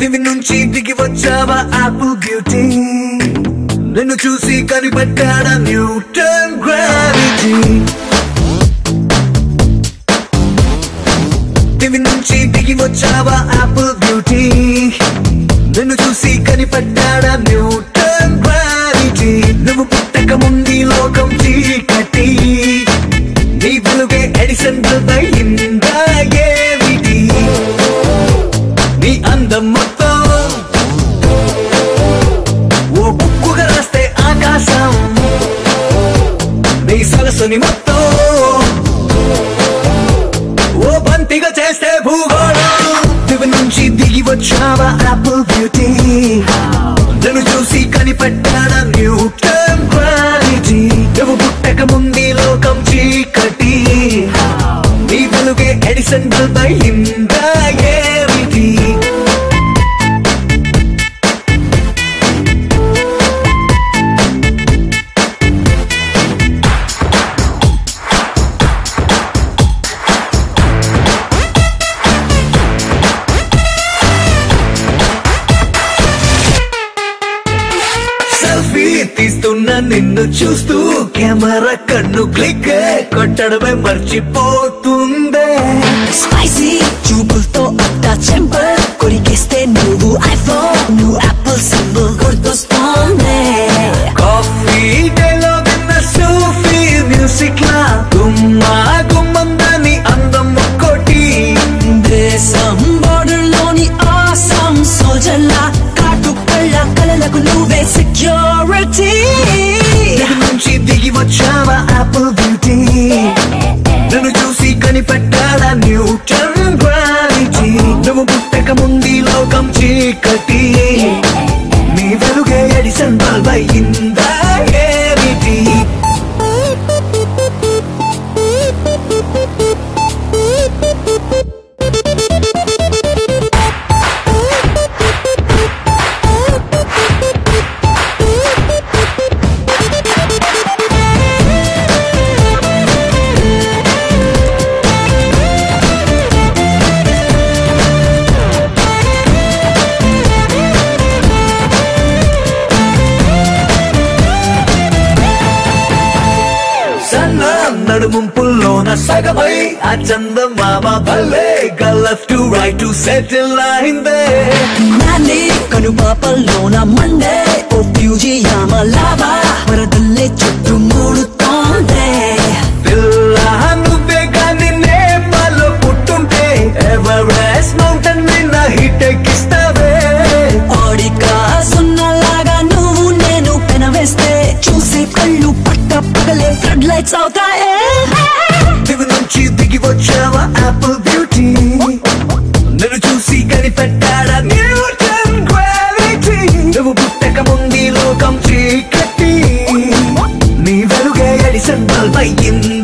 దివి నుంచి దిగి వచ్చావా యాపిల్ బ్యూటీ నిన్ను చూసి కనిపెట్టాడా న్యూటన్ గ్రావిటీ దివి నుంచి దిగి వచ్చావా యాపిల్ బ్యూటీ నిన్ను చూసి కనిపెట్టాడా న్యూటన్ గ్రావిటీ నువ్వు పుట్టక ముందు లోకం చీకటి నీ వెలుగే ఎడిసన్ బల్బ్ అయిందా ఏమిటి నీ అందం మొత్తం ఓ బుక్కుగా రాస్తే ఆకాశం నీ సరస్సుని మొత్తం ఓ బంతిగా చేస్తే భూగోళం దివి నుంచి దిగి వచ్చావా యాపిల్ బ్యూటీ నన్ను చూసి కనిపెట్టాడా న్యూటన్ క్వాలిటీ నువ్వు పుట్టక ముందు లోకం చీకటి నీ వెలుగే ఎడిసన్ బల్బ్ అయిందా ఏమిటి సెల్ఫీ తీస్తున్న నిన్ను చూస్తూ కెమెరా కన్ను క్లిక్ కొట్టడమే మర్చిపోతుందే స్పైసీ చూపులతో అట్టా చెంపర్ కొరికేస్తే నువ్వు ఐఫోన్ నువ్వు యాపిల్ సింబల్ గుర్తొస్తోంది కాఫీ డేలో విన్న సూఫీ మ్యూజిక్ లా గుమ్మా గుమ్మందని అందం ఒక్కోటి దేశం బోర్డర్ లోని ఆసం సోల్జర్లా కాటు కళ్ళ కలలకు నువ్వే సెక్యూరిటీ దిగి నుంచి దిగి వచ్చావా యాపిల్ బ్యూటీ నన్ను చూసి కనిపెట్టాడా న్యూటన్ గ్రావిటీ నువ్వు పుట్టక ముందు లోకం చీకటి నీ వెలుగే ఎడిసన్ బల్బ్ అయిందా ఏమిటి సన్న నడుముంపుల్లోన సగమై ఆ చందమామ భలే గల్లఫ్ టు రైట్ టు సెటిల్ అయిందే నాని కనుపాపల్లోన మండే ఓ ఫ్యూజియామ లావా వరదల్లే చుట్టూ మూడుతోంది పిల్ల నువ్వే గాని నేపాల్లో పుట్టుంటే ఎవరెస్ట్ మౌంటైన్ మీద హిట్ ఎక్కిస్తావే ఓడికా సున్నలాగా నువ్వు నేను పెనవేస్తే చూసే కళ్ళు పట్ట పగలే ఫ్లడ్ లైట్స్ అవుతాయే దివి నుంచి దిగి వచ్చావా యాపిల్ బ్యూటీ నన్ను చూసి కనిపెట్టాడా న్యూటన్ గ్రావిటీ నువ్వు పుట్టక ముందు లోకం చీకటి నీ వెలుగే ఎడిసన్ బల్బ్ అయ్యింది